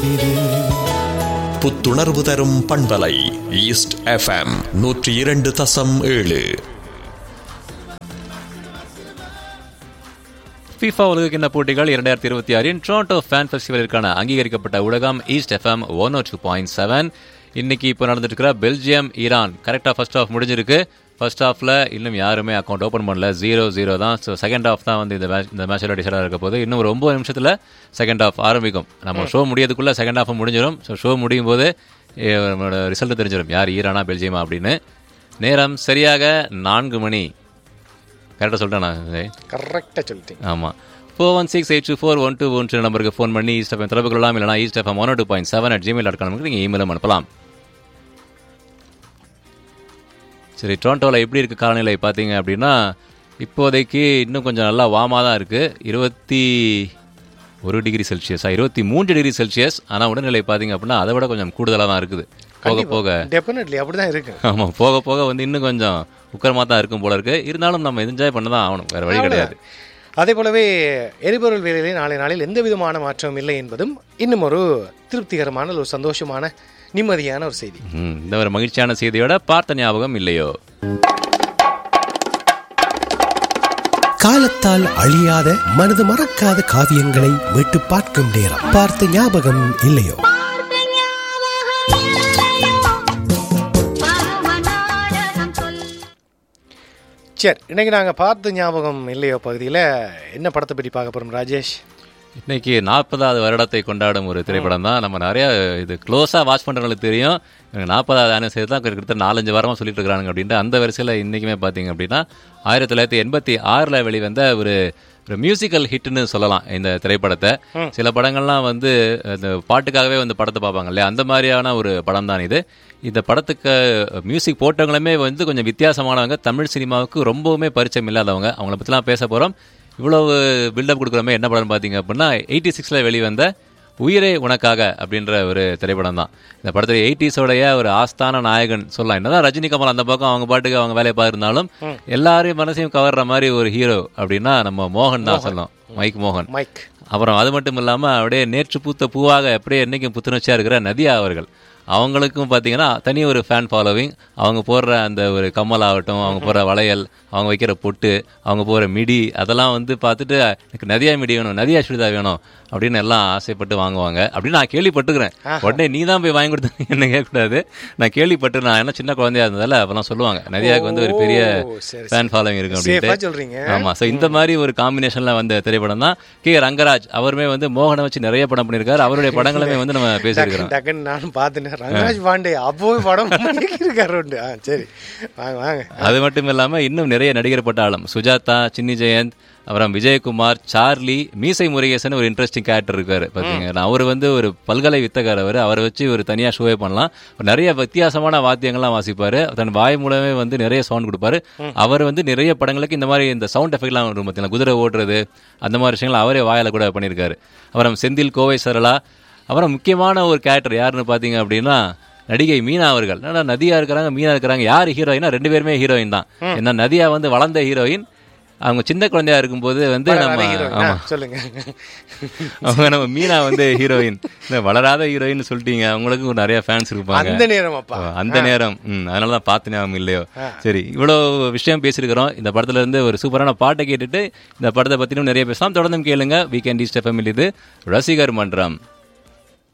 புத்துணர்வு தரும் பண்பலை ஈஸ்ட் எஃப்எம் நூற்றி இரண்டு தசம் ஏழு FIFA உலகக்கிண்ண போட்டிகள் இரண்டாயிரத்தி இருபத்தி ஆறின் டொரண்டோ ஃபேன் ஃபெஸ்டிவலிற்கான அங்கீகரிக்கப்பட்ட ஊடகம் east FM one two point seven இன்னைக்கு இப்போ நடந்துட்டு இருக்கிற பெல்ஜியம் ஈரான் கரெக்டாக ஃபர்ஸ்ட் ஹாஃப் முடிஞ்சிருக்கு ஃபர்ஸ்ட் ஹாஃப்ல இன்னும் யாருமே அக்கௌண்ட் ஓப்பன் பண்ணல ஜீரோ ஜீரோ தான் ஸோ செகண்ட் ஹாஃப் தான் வந்து இந்த மேட்ச் இந்த மேட்சோட டிசைடாக இருக்க போது இன்னும் ஒரு ஒன்பது நிமிஷத்தில் செகண்ட் ஹாஃப் ஆரம்பிக்கும் நம்ம ஷோ முடியதுக்குள்ள செகண்ட் ஹாஃப் முடிஞ்சிடும் ஸோ ஷோ முடியும் போது eh, நம்மளோட ரிசல்ட் தெரிஞ்சிடும் யார் ஈரானா பெல்ஜியமா அப்படின்னு நேரம் சரியாக நான்கு மணி கரெக்டாக சொல்லிட்டேன் நான் விஜய்? கரெக்டாக சொல்லிட்டீங்க ஆமாம் four one six eight two four one two one நம்பருக்கு ஃபோன் பண்ணி ஈஸ்ட் எஃப்எம் தொடர்பு கொள்ளலாம் இல்லைனா east FM one two point seven at gmail dot காம்க்கு நீங்கள் இமெயிலும் அனுப்பலாம் சரி டொரண்டோவில் எப்படி இருக்குது காலநிலை பார்த்தீங்க அப்படின்னா இப்போதைக்கு இன்னும் கொஞ்சம் நல்லா வார்மாக தான் இருக்குது இருபத்தி ஒரு டிகிரி செல்சியஸா இருபத்தி மூன்று டிகிரி செல்சியஸ் ஆனால் உடல்நிலை பார்த்தீங்க அப்படின்னா அதை விட கொஞ்சம் கூடுதலாக தான் இருக்குது போக போக டெஃபினெட்லி அப்படிதான் இருக்கு ஆமாம் போக போக வந்து இன்னும் கொஞ்சம் உக்கரமாக தான் இருக்கும் போல இருக்கு இருந்தாலும் நம்ம என்ஜாய் பண்ண தான் ஆகணும் வேறு வழி கிடையாது அதே போலவே எரிபொருள் விலையிலே நாளை நாளில் எந்த விதமான மாற்றமும் இல்லை என்பதும் இன்னும் ஒரு திருப்திகரமான ஒரு சந்தோஷமான நிம்மதியான ஒரு செய்தி ம், இந்த ஒரு மகிழ்ச்சியான செய்தியோட பார்த்த ஞாபகம் இல்லையோ காலத்தால் அழியாத மனது மறக்காத காவியங்களை மீட்டு பார்க்கும் நேரம் பார்த்த ஞாபகம் இல்லையோ சரி இன்னைக்கு நாங்கள் பார்த்த ஞாபகம் இல்லையோ பகுதியில் என்ன படத்தை பற்றி பார்க்க போகிறோம் ராஜேஷ் இன்னைக்கு நாற்பதாவது வருடத்தை கொண்டாடும் ஒரு திரைப்படம் தான் நம்ம நிறைய இது க்ளோஸாக வாட்ச் பண்ணுறவங்களுக்கு தெரியும் எனக்கு நாற்பதாவது ஆனிவர்சரி தான் கிட்டத்தட்ட நாலஞ்சு வாரமாக சொல்லிட்டு இருக்காங்க அப்படின்ட்டு அந்த வரிசையில் இன்றைக்குமே பார்த்தீங்க அப்படின்னா ஆயிரத்தி தொள்ளாயிரத்தி எண்பத்தி ஆறில் வெளிவந்த ஒரு ஒரு மியூசிக்கல் ஹிட்னு சொல்லலாம் இந்த திரைப்படத்தை சில படங்கள்லாம் வந்து அந்த பாட்டுக்காகவே வந்து படத்தை பார்ப்பாங்க இல்லையா அந்த மாதிரியான ஒரு படம் தான் இது இந்த படத்துக்கு மியூசிக் போட்டவங்களுமே வந்து கொஞ்சம் வித்தியாசமானவங்க தமிழ் சினிமாவுக்கு ரொம்பவுமே பரிச்சயம் இல்லாதவங்க அவங்கள பற்றிலாம் பேச போகிறோம் இவ்வளவு பில்டப் கொடுக்குறமே என்ன படம் பார்த்தீங்க அப்படின்னா எயிட்டி சிக்ஸில் வெளிவந்த உயிரே உனக்காக அப்படின்ற ஒரு திரைப்படம் தான் இந்த படத்தில் எயிட்டிஸோடைய ஒரு ஆஸ்தான நாயகன் சொல்லலாம் என்னதான் ரஜினி கமல் அந்த பக்கம் அவங்க பாட்டுக்கு அவங்க வேலையை பார்த்துருந்தாலும் எல்லாரையும் மனசையும் கவர்ற மாதிரி ஒரு ஹீரோ அப்படின்னா நம்ம மோகன் தான் சொல்லலாம் மைக் மோகன் மைக் அப்புறம் அது மட்டும் இல்லாமல் அப்படியே நேற்று பூத்த பூவாக அப்படியே என்னைக்கும் புத்துணர்ச்சியாக இருக்கிற நதியா அவர்கள் அவங்களுக்கும் பார்த்தீங்கன்னா தனி ஒரு ஃபேன் ஃபாலோவிங் அவங்க போடுற அந்த ஒரு கம்மல் ஆகட்டும் அவங்க போடுற வளையல் அவங்க வைக்கிற பொட்டு அவங்க போகிற மிடி அதெல்லாம் வந்து பார்த்துட்டு எனக்கு நதியா மிடி வேணும் நதியா சுடிதா வேணும் அப்படின்னு எல்லாம் ஆசைப்பட்டு வாங்குவாங்க அப்படின்னு நான் கேள்விப்பட்டுக்கிறேன் உடனே நீ தான் போய் வாங்கி கொடுத்த என்ன கேட்கக்கூடாது நான் கேள்விப்பட்டு நான் என்ன சின்ன குழந்தையா இருந்ததால அப்பெல்லாம் சொல்லுவாங்க நதியாவுக்கு வந்து ஒரு பெரிய ஓ, சரி, ஃபேன் ஃபாலோவிங் இருக்கும் சேஃபா அப்படின்ட்டு சொல்றீங்க ஆமா சோ இந்த மாதிரி ஒரு காம்பினேஷன்ல வந்த திரைப்படம் தான் கே ரங்கராஜ் அவருமே வந்து மோகனை வச்சு நிறைய படம் பண்ணியிருக்காரு அவருடைய படங்களுமே வந்து நம்ம பேசியிருக்கிறோம் டக்குன்னு நானும் பார்த்துட்டேன் ரங்கராஜ் பாண்டே அப்போவே படம் இருக்காரு உண்டு ஆ சரி வாங்க வாங்க அது மட்டும் இல்லாம இன்னும் நிறைய நடிகர் பட்டாளம் சுஜாதா சின்னி ஜெயந்த் அப்புறம் விஜயகுமார் சார்லி மீசை முருகேசன் ஒரு இன்ட்ரெஸ்டிங் கேரக்டர் இருக்காரு பாத்தீங்கன்னா அவர் வந்து ஒரு பல்கலை வித்தகார் அவர் அவரை வச்சு ஒரு தனியா ஷோவே பண்ணலாம் நிறைய வித்தியாசமான வாத்தியங்கள்லாம் வாசிப்பாரு தன் வாய் மூலமே வந்து நிறைய சவுண்ட் கொடுப்பாரு அவர் வந்து நிறைய படங்களுக்கு இந்த மாதிரி இந்த சவுண்ட் எஃபெக்ட்லாம் வரும் பார்த்தீங்களா குதிரை ஓடுறது அந்த மாதிரி விஷயங்கள் அவரே வாயால கூட பண்ணியிருக்காரு அப்புறம் செந்தில் கோவை சரளா அப்புறம் முக்கியமான ஒரு கேரக்டர் யாருன்னு பார்த்தீங்க அப்படின்னா நடிகை மீனா அவர்கள் என்னடா நதியா இருக்கிறாங்க மீனா இருக்கிறாங்க யார் ஹீரோயினா ரெண்டு பேருமே ஹீரோயின் தான் ஏன்னா நதியா வந்து வளர்ந்த ஹீரோயின் அவங்க சின்ன குழந்தையா இருக்கும்போது வந்து நம்ம ஹீரோயின் ஆமா சொல்லுங்க அவங்க நம்ம மீனா வந்து ஹீரோயின் இந்த வளராத ஹீரோயின் சொல்லிட்டீங்க அவங்களுக்கும் நிறைய ஃபேன்ஸ் இருப்பாங்க அந்த நேரம் அப்பா ஓ, அந்த நேரம் ம் அதனால தான் பார்த்து ஞாபகம் இல்லையோ சரி இவ்வளோ விஷயம் பேசியிருக்கிறோம் இந்த படத்துல இருந்து ஒரு சூப்பரான பாட்டை கேட்டுட்டு இந்த படத்தை பத்தினும் நிறைய பேசலாம் தொடர்ந்து கேளுங்க வீக்கெண்ட் ஈஸ்ட் எஃப்எம் இது ரசிகர் மன்றம்